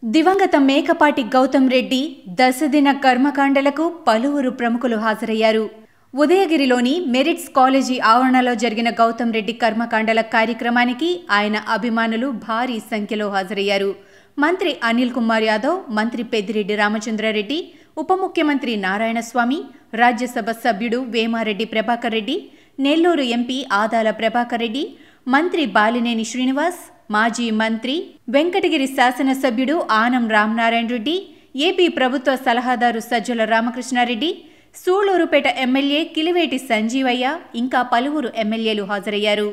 దివంగత మేకపాటి గౌతమ్ రెడ్డి దశదిన కర్మకాండలకు పలువురు ప్రముఖులు హాజరయ్యారు ఉదయగిరిలోని మెరిట్స్ కాలేజీ ఆవరణలో జరిగిన గౌతమ్ రెడ్డి కర్మకాండల కార్యక్రమానికి ఆయన అభిమానులు భారీ సంఖ్యలో హాజరయ్యారు మంత్రి అనిల్ కుమార్ యాదవ్ మంత్రి పెద్దిరెడ్డి రామచంద్రారెడ్డి ఉప ముఖ్యమంత్రి నారాయణస్వామి రాజ్యసభ సభ్యుడు వేమారెడ్డి ప్రభాకర్ రెడ్డి నెల్లూరు ఎంపీ ఆదాల ప్రభాకర్ రెడ్డి మంత్రి బాలినేని శ్రీనివాస్ మాజీ మంత్రి వెంకటగిరి శాసనసభ్యుడు ఆనం రామనారాయణ రెడ్డి ఏపీ ప్రభుత్వ సలహాదారు సజ్జల రామకృష్ణారెడ్డి సూళ్లూరుపేట ఎమ్మెల్యే కిలివేటి సంజీవయ్య ఇంకా పలువురు ఎమ్మెల్యేలు హాజరయ్యారు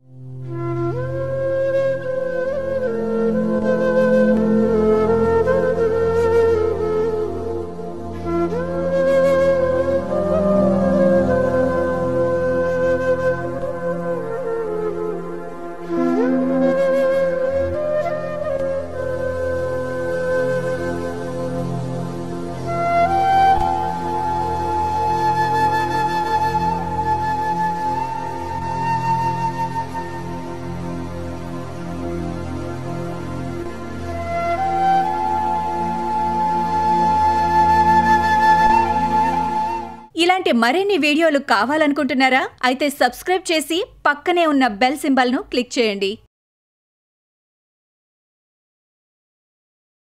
ఇలాంటి మరిన్ని వీడియోలు కావాలనుకుంటున్నారా అయితే సబ్స్క్రైబ్ చేసి పక్కనే ఉన్న బెల్ సింబల్ను క్లిక్ చేయండి